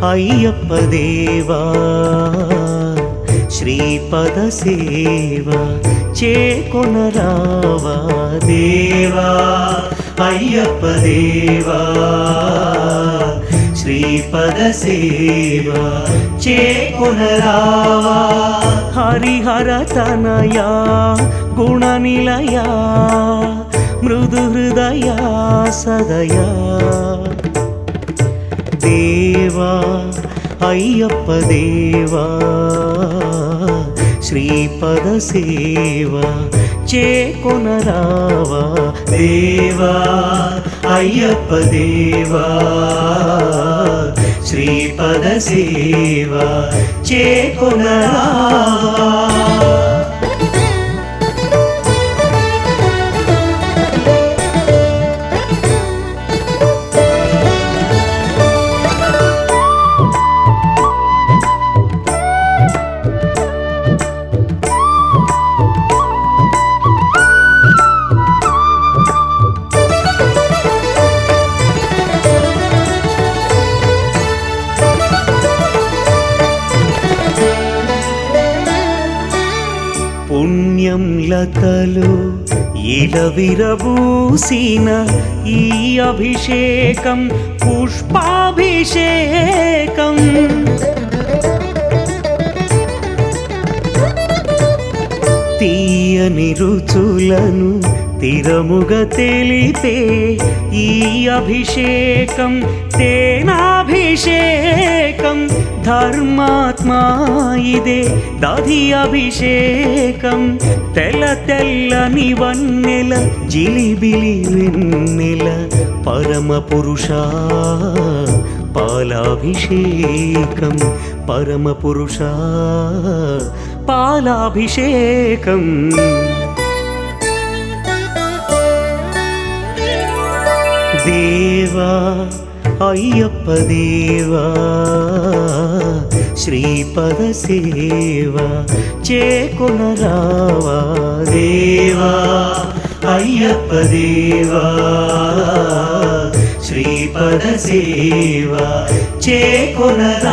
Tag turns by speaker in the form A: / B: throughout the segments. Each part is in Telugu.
A: అయ్యప్ప దేవా శ్రీపద సేవ చేకొనరావా దేవా అయ్యప్ప దేవా శ్రీపద సేవ చేకొనరావా హరిహర తనయా గుణ నిలయా మృదు హృదయా సదయా దేవా అయ్యప్ప దేవా శ్రీపద సేవ చేకొనరావా దేవా అయ్యప్ప దేవా శ్రీపద సేవ చేకొనరావా పుణ్యం లతలు ఇల విరబూసిన ఈ అభిషేకం పుష్పాభిషేకం తీయని రుచులను తిరముగా తెలిపే ఈ అభిషేకం తేనాభిషేకం ధర్మాత్మా ఇదే దధి అభిషేకం తెల్ల తెల్లని వన్నెల జిలిబిలి వెన్నెల పరమ పురుష పాలాభిషేకం పరమ పురుష పాలాభిషేకం దేవా అయ్యప్ప దేవా శ్రీపద సేవ చేకొనరావా దేవా అయ్యప్ప దేవా శ్రీపద సేవ చేకొనరావా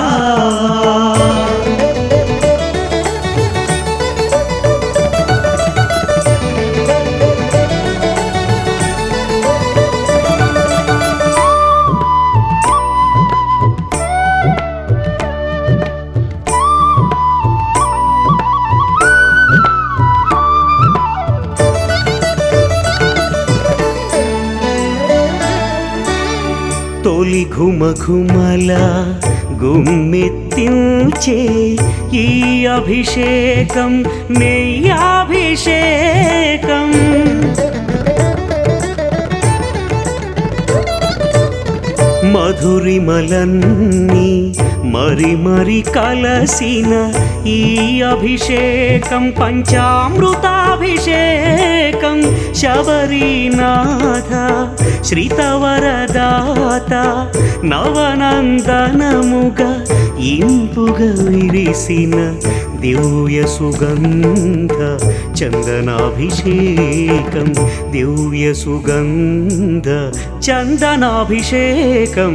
A: తొలి ఘుమ ఘుమల గుమ్మెత్తించే ఈ అభిషేకం నెయ్యాభిషేకం మధురిమలన్నీ మరి మరి కలసిన ఈ అభిషేకం పంచామృతాభిషేకం శబరీనాథ శ్రితవరదాత నవనందనముగా ఇంపుగా విరిసిన దివ్య సుగంధ చందనాభిషేకం దివ్య సుగంధ చందనాభిషేకం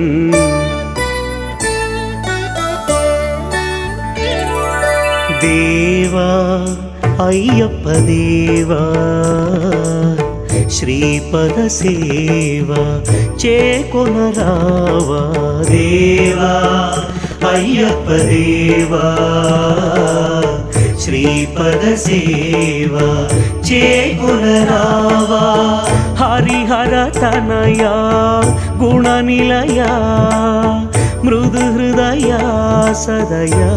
A: దేవా అయ్యప్ప దేవా శ్రీపద సేవ చేకొనరావా దేవా అయ్యప్ప దేవా శ్రీపద సేవ చేకొనరావా హరిహర తనయా గుణ నిలయా మృదు హృదయా సదయా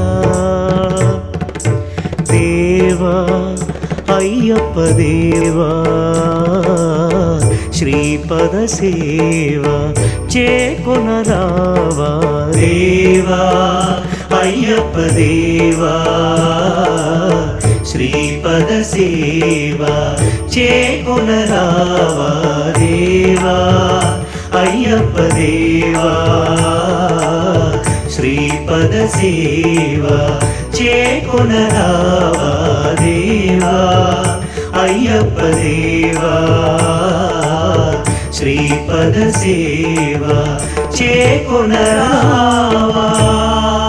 A: దేవా అయ్యప్ప దేవా శ్రీపద సేవ చేకొనరావా దేవా అయ్యప్ప దేవా శ్రీపద సేవ చేకొనరావా దేవా అయ్యప్ప దేవా శ్రీపద సేవ చేకొనరావా దేవా అయ్యప్ప దేవా శ్రీపద సేవ చేకొనరావా